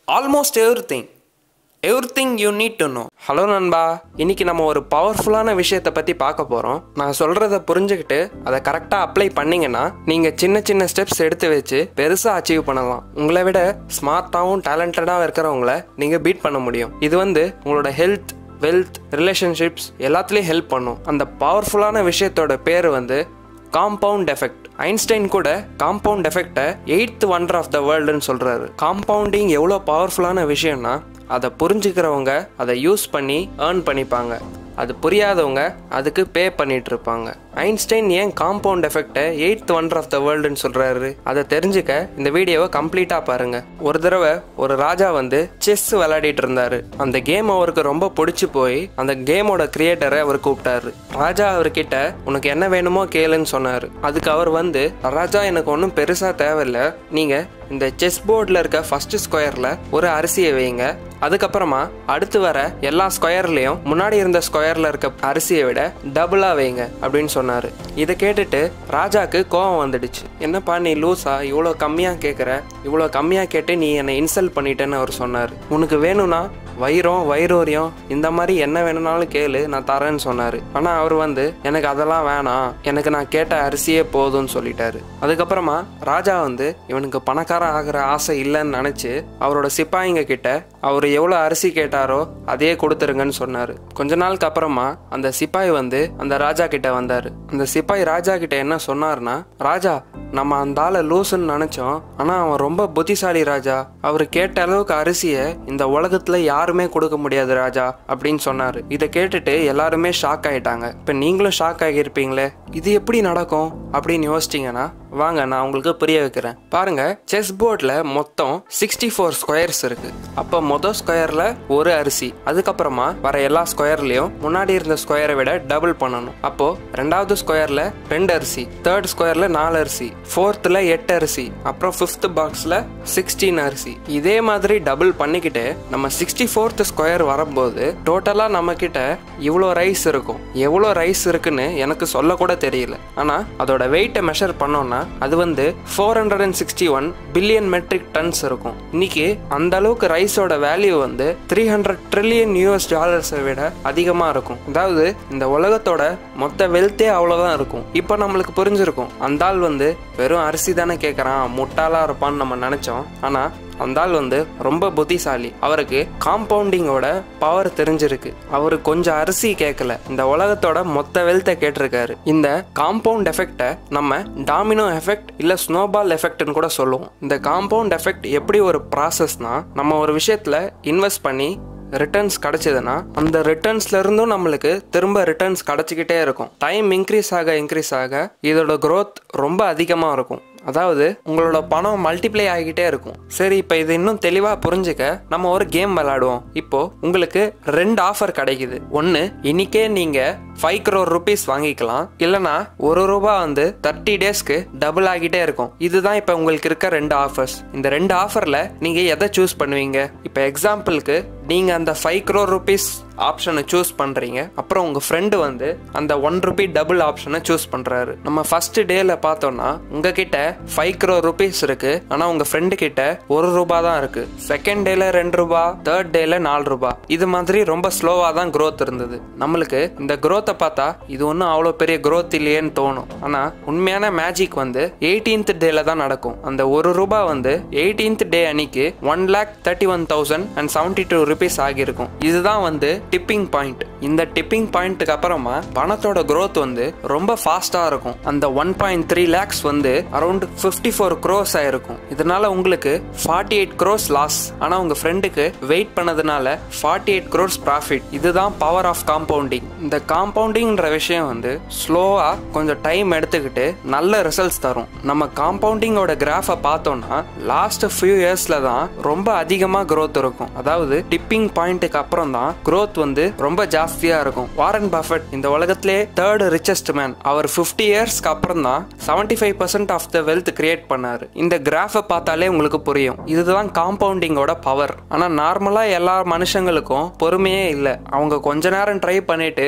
almost everything everything you need to know hello நண்பா இன்னைக்கு நம்ம ஒரு பவர்ஃபுல்லான விஷயத்தை பற்றி பார்க்க போகிறோம் நான் சொல்கிறத புரிஞ்சுக்கிட்டு அதை கரெக்டாக அப்ளை பண்ணீங்கன்னா நீங்கள் சின்ன சின்ன ஸ்டெப்ஸ் எடுத்து வச்சு பெருசாக அச்சீவ் பண்ணலாம் உங்களை விட ஸ்மார்ட்டாகவும் டேலண்டடாகவும் இருக்கிறவங்கள நீங்கள் பீட் பண்ண முடியும் இது வந்து உங்களோட ஹெல்த் வெல்த் ரிலேஷன்ஷிப்ஸ் எல்லாத்துலேயும் ஹெல்ப் பண்ணும் அந்த பவர்ஃபுல்லான விஷயத்தோட பேர் வந்து காம்பவுண்ட் எஃபெக்ட் ஐன்ஸ்டைன் கூட காம்பவுண்ட் எஃபெக்டை எயித் வண்டர் ஆஃப் த வேர்ல்டுன்னு சொல்கிறாரு காம்பவுண்டிங் எவ்வளோ பவர்ஃபுல்லான விஷயம்னா அதை புரிஞ்சுக்கிறவங்க அதை யூஸ் பண்ணி ஏர்ன் பண்ணிப்பாங்க அது புரியாதவங்க அதுக்கு பே பண்ணிட்டு இருப்பாங்க ஐன்ஸ்டைன் ஏன் காம்பவுண்ட் எஃபெக்டை எயித் வண்டர் ஆஃப் த வேர்ல்டுன்னு சொல்றாரு அதை தெரிஞ்சுக்க இந்த வீடியோவை கம்ப்ளீட்டா பாருங்க ஒரு தடவை ஒரு ராஜா வந்து செஸ் விளையாடிட்டு இருந்தாரு அந்த கேம் அவருக்கு ரொம்ப பிடிச்சி போய் அந்த கேமோட கிரியேட்டரை அவர் கூப்பிட்டாரு ராஜா அவர்கிட்ட உனக்கு என்ன வேணுமோ கேளுன்னு சொன்னாரு அதுக்கு அவர் வந்து ராஜா எனக்கு ஒன்றும் பெருசா தேவையில்ல நீங்க இந்த செஸ் போர்டில் இருக்க ஃபர்ஸ்ட் ஸ்கொயரில் ஒரு அரிசியை வைங்க அதுக்கப்புறமா அடுத்து வர எல்லா ஸ்கொயர்லேயும் முன்னாடி இருந்த ஸ்கொயரில் இருக்க அரிசியை விட டபுளாக வைங்க அப்படின்னு சொன்னார் இதை கேட்டுட்டு ராஜாக்கு கோவம் வந்துடுச்சு என்னப்பா நீ லூஸா இவ்வளோ கம்மியாக கேட்குற இவ்வளோ கம்மியாக கேட்டு நீ என்னை இன்சல்ட் பண்ணிட்டேன்னு அவர் சொன்னார் உனக்கு வேணும்னா வைரம் வைரோரியம் இந்த மாதிரி என்ன வேணும்னாலும் கேளு நான் தரேன்னு சொன்னார் ஆனால் அவர் வந்து எனக்கு அதெல்லாம் வேணாம் எனக்கு நான் கேட்ட அரிசியே போதும்னு சொல்லிட்டாரு அதுக்கப்புறமா ராஜா வந்து இவனுக்கு பணக்காரன் ஆகிற ஆசை இல்லைன்னு நினச்சி அவரோட சிப்பாயிங்க கிட்ட அவர் எவ்வளோ அரிசி கேட்டாரோ அதையே கொடுத்துருங்கன்னு சொன்னார் கொஞ்ச நாளுக்கு அப்புறமா அந்த சிப்பாய் வந்து அந்த ராஜா கிட்ட வந்தார் அந்த சிப்பாய் ராஜா கிட்ட என்ன சொன்னார்னா ராஜா நம்ம அந்த ஆளை லூசுன்னு நினச்சோம் ஆனால் அவன் ரொம்ப புத்திசாலி ராஜா அவர் கேட்ட அளவுக்கு அரிசியை இந்த உலகத்தில் யாருமே கொடுக்க முடியாது ராஜா அப்படின்னு சொன்னார் இதை கேட்டுட்டு எல்லாருமே ஷாக் ஆயிட்டாங்க இப்போ நீங்களும் ஷாக் ஆகியிருப்பீங்களே இது எப்படி நடக்கும் அப்படின்னு யோசிச்சிங்கன்னா வாங்க நான் உங்களுக்கு புரிய வைக்கிறேன் பாருங்க செஸ் போர்டில் மொத்தம் சிக்ஸ்டி ஃபோர் ஸ்கொயர்ஸ் இருக்கு அப்போ மொதல் ஸ்கொயரில் ஒரு அரிசி அதுக்கப்புறமா வர எல்லா ஸ்கொயர்லையும் முன்னாடி இருந்த ஸ்கொயரை விட டபுள் பண்ணணும் அப்போ ரெண்டாவது ஸ்கொயரில் ரெண்டு அரிசி தேர்ட் ஸ்கொயரில் நாலு அரிசி ஃபோர்த்தில் எட்டு அரிசி அப்புறம் ஃபிஃப்த் பாக்ஸில் சிக்ஸ்டீன் அரிசி இதே மாதிரி டபுள் பண்ணிக்கிட்டு நம்ம சிக்ஸ்டி ஃபோர்த் ஸ்கொயர் வரும்போது டோட்டலாக நம்ம கிட்ட இவ்வளோ ரைஸ் இருக்கும் எவ்வளோ ரைஸ் இருக்குன்னு எனக்கு சொல்லக்கூட தெரியல ஆனால் அதோட வெயிட்டை மெஷர் பண்ணோம்னா அது வந்து four hundred and sixty one billion metric tons இருக்கும் இன்னைக்கு அந்த அளவுக்கு ரைஸோட வேல்யூ வந்து த்ரீ ஹண்ட்ரட் ட்ரில்லியன் யூஎஸ் டாலர்ஸை விட அதிகமாக இருக்கும் அதாவது இந்த உலகத்தோட மொத்த வெல்த்தே அவ்வளோதான் இருக்கும் இப்போ நம்மளுக்கு புரிஞ்சிருக்கும் அந்த ஆள் வந்து வெறும் அரிசி தானே கேட்குறான் முட்டாளாக இருப்பான்னு நம்ம நினச்சோம் ஆனால் அந்த ஆள் வந்து ரொம்ப புத்திசாலி அவருக்கு காம்பவுண்டிங்கோட பவர் தெரிஞ்சிருக்கு அவரு கொஞ்சம் அரிசி கேட்கல இந்த உலகத்தோட மொத்த வெல்த்தை கேட்டிருக்காரு இந்த காம்பவுண்ட் எஃபெக்டை நம்ம டாமினோ எஃபெக்ட் இல்ல ஸ்னோபால் எஃபெக்ட்னு கூட சொல்லுவோம் இந்த காம்பவுண்ட் எஃபெக்ட் எப்படி ஒரு ப்ராசஸ்னா நம்ம ஒரு விஷயத்துல இன்வெஸ்ட் பண்ணி ரிட்டர்ன்ஸ் கிடைச்சதுன்னா அந்த ரிட்டர்ன்ஸ்ல இருந்தும் நம்மளுக்கு திரும்ப ரிட்டர்ன்ஸ் கிடைச்சிக்கிட்டே இருக்கும் டைம் இன்க்ரீஸ் ஆக இன்க்ரீஸ் ஆக இதோட growth ரொம்ப அதிகமாக இருக்கும் அதாவது உங்களோட பணம் மல்டிப்ளை ஆகிக்கிட்டே இருக்கும் சரி இப்போ இது இன்னும் தெளிவாக புரிஞ்சுக்க நம்ம ஒரு கேம் விளையாடுவோம் இப்போ உங்களுக்கு ரெண்டு ஆஃபர் கிடைக்குது ஒன்று இன்னைக்கே நீங்கள் ஃபைவ் crore ருபீஸ் வாங்கிக்கலாம் இல்லைனா ஒரு ரூபா வந்து தேர்ட்டி டேஸ்க்கு டபுள் ஆகிட்டே இருக்கும் இதுதான் இப்போ உங்களுக்கு இருக்க ரெண்டு ஆஃபர்ஸ் இந்த ரெண்டு ஆஃபரில் நீங்கள் எதை சூஸ் பண்ணுவீங்க இப்போ எக்ஸாம்பிளுக்கு நீங்கள் அந்த ஃபைவ் crore ருபீஸ் ஆப்ஷனை சூஸ் பண்ணுறீங்க அப்புறம் உங்கள் ஃப்ரெண்டு வந்து அந்த ஒன் ருபி டபுள் ஆப்ஷனை சூஸ் பண்ணுறாரு நம்ம ஃபர்ஸ்ட் டேல பார்த்தோம்னா உங்ககிட்ட ஃபைவ் crore ருபீஸ் இருக்கு ஆனால் உங்கள் ஃப்ரெண்டு கிட்ட ஒரு ரூபா தான் இருக்கு செகண்ட் டேல ரெண்டு ரூபா தேர்ட் டேல நாலு ரூபா இது மாதிரி ரொம்ப ஸ்லோவாக தான் growth இருந்தது நம்மளுக்கு இந்த growth-அ பார்த்தா இது ஒன்றும் அவ்வளோ பெரிய growth இல்லையேன்னு தோணும் ஆனால் உண்மையான மேஜிக் வந்து எயிட்டீன்த் டேல தான் நடக்கும் அந்த ஒரு ரூபா வந்து எயிட்டீன்த் டே அன்னைக்கு one lakh thirty one thousand and seventy two rupees ஆகியிருக்கும் இதுதான் வந்து டிப்பிங் பாயிண்ட் இந்த டிப்பிங் பாயிண்ட்டுக்கு அப்புறமா பணத்தோட growth வந்து ரொம்ப ஃபாஸ்டா இருக்கும் அந்த ஒன் பாயிண்ட் த்ரீ லேக்ஸ் வந்து அரௌண்ட் ஃபிஃப்டி ஃபோர் க்ரோஸ் ஆயிருக்கும் இதனால உங்களுக்கு ஃபார்ட்டி எயிட் க்ரோஸ் லாஸ் ஆனா உங்க ஃப்ரெண்டுக்கு வெயிட் பண்ணதுனால ஃபார்ட்டி எயிட் க்ரோஸ் ப்ராஃபிட் இதுதான் பவர் ஆஃப் காம்பவுண்டிங் இந்த காம்பவுண்டிங்ன்ற விஷயம் வந்து ஸ்லோவா கொஞ்சம் டைம் எடுத்துக்கிட்டு நல்ல ரிசல்ட்ஸ் தரும் நம்ம காம்பவுண்டிங்கோட கிராஃபை பார்த்தோம்னா லாஸ்ட் ஃபியூ இயர்ஸ்ல தான் ரொம்ப அதிகமாக growth இருக்கும் அதாவது டிப்பிங் பாயிண்ட்டுக்கு அப்புறம் தான் growth வந்து ரொம்ப ஜாஸ்தியா இருக்கும் வாரன் பஃபட் இந்த உலகத்திலே தேர்ட் ரிச்சஸ்ட் மேன் அவர் 50 இயர்ஸ்க்கு அப்புறம் தான் seventy five percent of the wealth create பண்ணாரு இந்த கிராஃபை பார்த்தாலே உங்களுக்கு புரியும் இதுதான் காம்பவுண்டிங்கோட பவர் ஆனா நார்மலா எல்லா மனுஷங்களுக்கும் பொறுமையே இல்லை அவங்க கொஞ்ச நேரம் ட்ரை பண்ணிட்டு ரிசல்ட்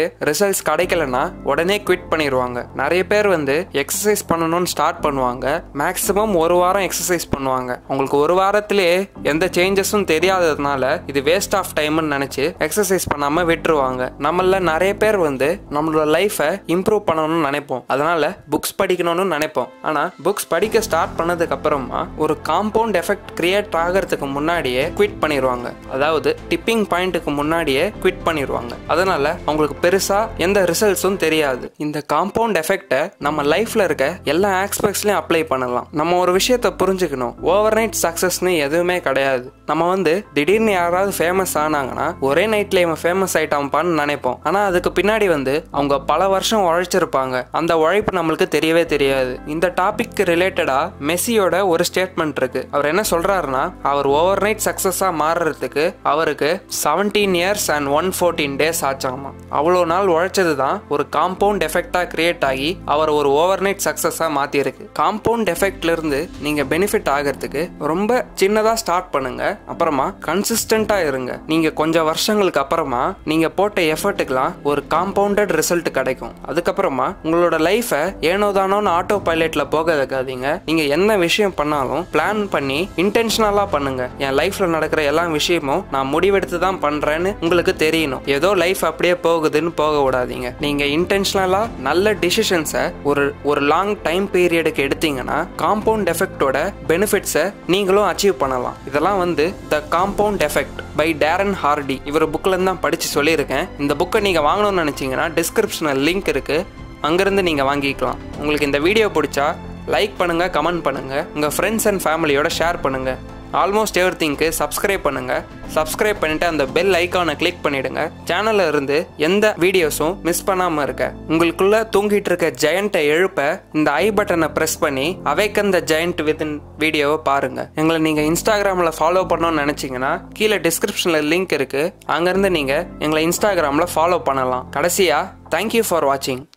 ரிசல்ட்ஸ் கிடைக்கலனா உடனே குவிட் பண்ணிடுவாங்க நிறைய பேர் வந்து எக்ஸசைஸ் பண்ணணும்னு ஸ்டார்ட் பண்ணுவாங்க மேக்ஸிமம் ஒரு வாரம் எக்ஸசைஸ் பண்ணுவாங்க உங்களுக்கு ஒரு வாரத்திலேயே எந்த சேஞ்சஸும் தெரியாததுனால இது வேஸ்ட் ஆஃப் டைம்னு நினைச்சு எக்ஸசைஸ் பண்ணாம விட்டுருவாங்க நம்மள நிறைய பேர் வந்து நம்மளோட லைஃபை இம்ப்ரூவ் பண்ணணும்னு நினைப்போம் அதனால புக்ஸ் படிக்கணும்னு நினைப்போம் ஆனா புக்ஸ் படிக்க ஸ்டார்ட் பண்ணதுக்கு அப்புறமா ஒரு காம்பவுண்ட் எஃபெக்ட் கிரியேட் ஆகிறதுக்கு முன்னாடியே குவிட் பண்ணிடுவாங்க அதாவது டிப்பிங் பாயிண்ட்டுக்கு முன்னாடியே குவிட் பண்ணிடுவாங்க அதனால அவங்களுக்கு பெருசா எந்த ரிசல்ட்ஸும் தெரியாது இந்த காம்பவுண்ட் எஃபெக்டை நம்ம லைஃப்ல இருக்க எல்லா ஆஸ்பெக்ட்ஸ்லயும் அப்ளை பண்ணலாம் நம்ம ஒரு விஷயத்த புரிஞ்சுக்கணும் ஓவர் நைட் சக்சஸ்னு எதுவுமே கிடையாது நம்ம வந்து திடீர்னு யாராவது ஃபேமஸ் ஆனாங்கன்னா ஒரே நைட்ல இவன் ஃபேமஸ் ஆயிட்டான்ப்பான்னு நினைப்போம் ஆனா அதுக்கு பின்னாடி வந்து அவங்க பல வருஷம் உழைச்சிருப்பாங்க அந்த உழைப்பு நம்மளுக்கு தெரியவே தெரியாது இந்த டாபிக் ரிலேட்டடா மெஸ்ஸியோட ஒரு ஸ்டேட்மெண்ட் இருக்கு அவர் என்ன சொல்றாருன்னா அவர் ஓவர் நைட் சக்சஸா மாறுறதுக்கு அவருக்கு seventeen years and one fourteen days ஆச்சாமா அவ்வளோ நாள் உழைச்சது தான் ஒரு காம்பவுண்ட் எஃபெக்டா கிரியேட் ஆகி அவர் ஒரு ஓவர் நைட் சக்சஸா மாத்திருக்கு காம்பவுண்ட் எஃபெக்ட்ல இருந்து நீங்க பெனிஃபிட் ஆகிறதுக்கு ரொம்ப சின்னதா ஸ்டார்ட் பண்ணுங்க அப்புறமா கன்சிஸ்டண்டா இருங்க நீங்க கொஞ்சம் வருஷங்களுக்கு அப்புறமா நீங்க போட்ட எஃபர்ட்டுக்கெல்லாம் ஒரு காம்பவுண்டட் ரிசல்ட் கிடைக்கும் அதுக்கப்புறமா உங்களோட லைஃபை ஏனோ தானோன்னு ஆட்டோ பைலட்ல போக வைக்காதீங்க நீங்க என்ன விஷயம் பண்ணாலும் பிளான் பண்ணி இன்டென்ஷனலா பண்ணுங்க என் லைஃப்ல நடக்கிற எல்லா விஷயமும் நான் முடிவெடுத்து தான் பண்றேன்னு உங்களுக்கு தெரியணும் ஏதோ லைஃப் அப்படியே போகுதுன்னு போக விடாதீங்க நீங்க இன்டென்ஷனலா நல்ல டிசிஷன்ஸை ஒரு ஒரு லாங் டைம் பீரியடுக்கு எடுத்தீங்கன்னா காம்பவுண்ட் எஃபெக்டோட பெனிஃபிட்ஸை நீங்களும் அச்சீவ் பண்ணலாம் இதெல்லாம் வந்து the compound effect by Darren Hardy இவர் புக்கில் இருந்து தான் படித்து சொல்லியிருக்கேன் இந்த புக்கை நீங்கள் வாங்கணும்னு நினச்சிங்கன்னா டிஸ்கிரிப்ஷனில் லிங்க் இருக்குது அங்கேருந்து நீங்கள் வாங்கிக்கலாம் உங்களுக்கு இந்த வீடியோ பிடிச்சா லைக் பண்ணுங்கள் கமெண்ட் பண்ணுங்கள் உங்கள் ஃப்ரெண்ட்ஸ் அண்ட் ஃபேமிலியோட ஷேர் பண்ணுங்கள் ஆல்மோஸ்ட் எவ்ரி திங்க்கு சப்ஸ்கிரைப் பண்ணுங்கள் சப்ஸ்கிரைப் பண்ணிவிட்டு அந்த பெல் ஐக்கானை கிளிக் பண்ணிவிடுங்க சேனலில் இருந்து எந்த வீடியோஸும் மிஸ் பண்ணாமல் இருக்க உங்களுக்குள்ளே தூங்கிட்டு இருக்க ஜெயண்ட்டை எழுப்ப இந்த ஐ பட்டனை ப்ரெஸ் பண்ணி அவைக்கன் த ஜெயண்ட் வித்தின் வீடியோவை பாருங்கள் எங்களை நீங்கள் இன்ஸ்டாகிராமில் ஃபாலோ பண்ணணும்னு நினச்சிங்கன்னா கீழே டிஸ்கிரிப்ஷனில் லிங்க் இருக்குது அங்கேருந்து நீங்கள் எங்களை இன்ஸ்டாகிராமில் ஃபாலோ பண்ணலாம் கடைசியாக தேங்க்யூ ஃபார் வாட்சிங்